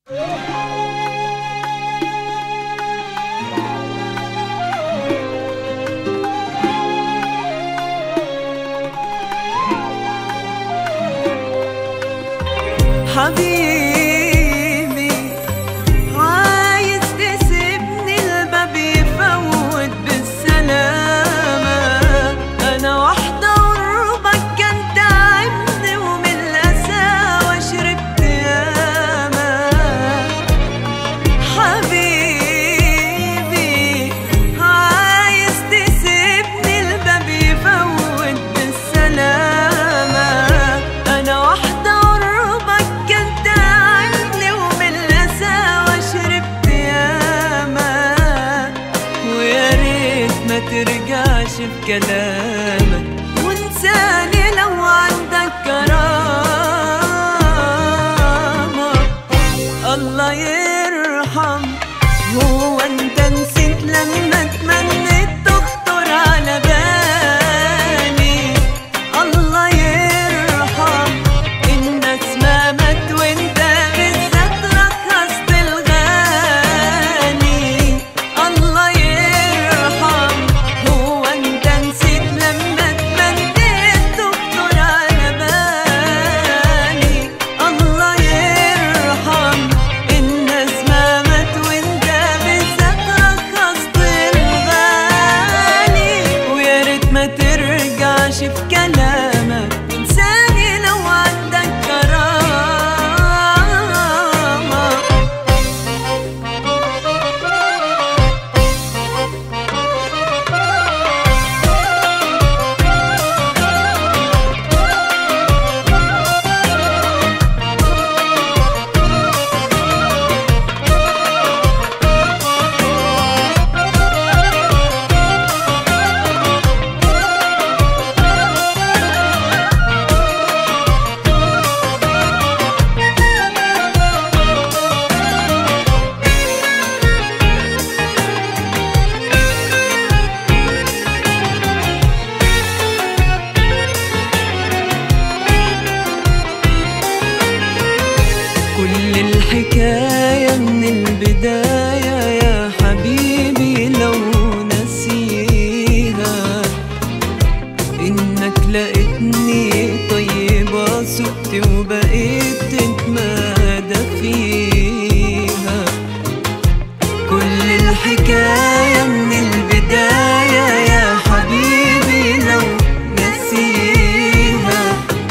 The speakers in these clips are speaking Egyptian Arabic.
حبيبي عايز تسيبني الباب يفوت بالسلامة أنا واحدة قربك كان تعبني ومن القساوة شربت ياما حبيبي عايز تسيبني الباب يفوت بالسلامة أنا واحدة قربك كان تعبني ومن القساوة شربت ياما ويا ريت ما ترجعش في كلامك وانساني لو عندك كرامة الله يرحم هو انت نسيت لما تمنيت تخطر على بالي الله يرحم الناس ما مات وانت بالذات رخصت الغالي الله يرحم هو انت نسيت لما تمنيت تخطر على بالي الله يرحم الناس ما مات وانت بالذات رخصت الغالي ويا ريت ما ترجعش في كلامك انساني لو عندك كرامة كل الحكاية من البداية يا حبيبي لو نسيها إنك لقيتني طيبة سبت وبقيت تتمادى فيها كل الحكاية من البداية يا حبيبي لو نسيها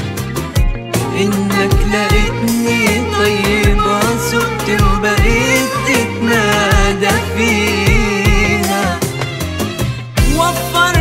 إنك لقيتني طيبة سبت وبقيت تتنادى فيها وفر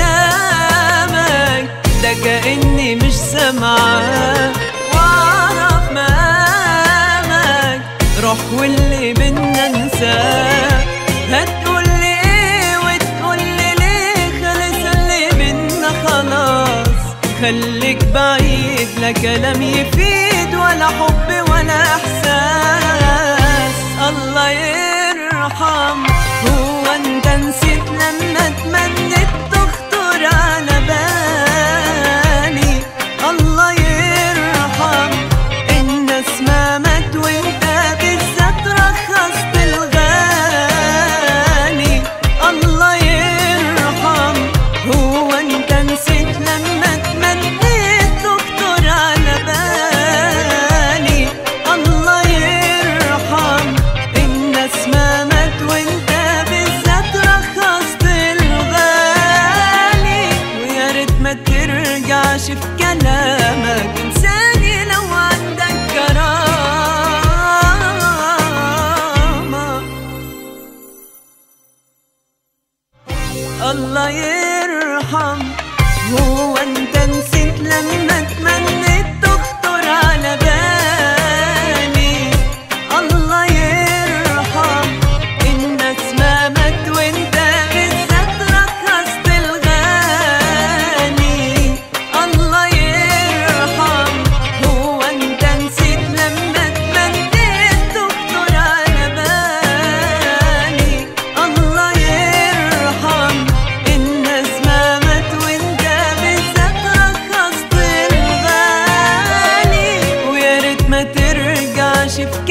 كلامك ده كأني مش سامعاه واعرف مقامك روح واللي بينا انساه هتقولي ايه وتقولي ليه خلص اللي بينا خلاص خليك بعيد لا كلام يفيد ولا حب ولا احساس الله يرحم هو انت نسيت لما تمنيت تخطر على بالي الله يرحم الناس ما مات وانت بالذات رخصت الغالي الله يرحم هو انت نسيت لما تمنيت تخطر على بالي الله يرحم الناس ما مات وانت بالذات رخصت الغالي ويا ريت ما ترجعش في كلامك انساني لو عندك كرامة الله يرحم هو انت نسيت لما تمنيت تخطر على بالي الله يرحم الناس ما مات وانت بالذات رخصت الغالي الله يرحم هو انت نسيت لما تمنيت تخطر على بالي الله يرحم الناس ما مات وانت بالذات رخصت الغالي ويا ريت ما ترجعش في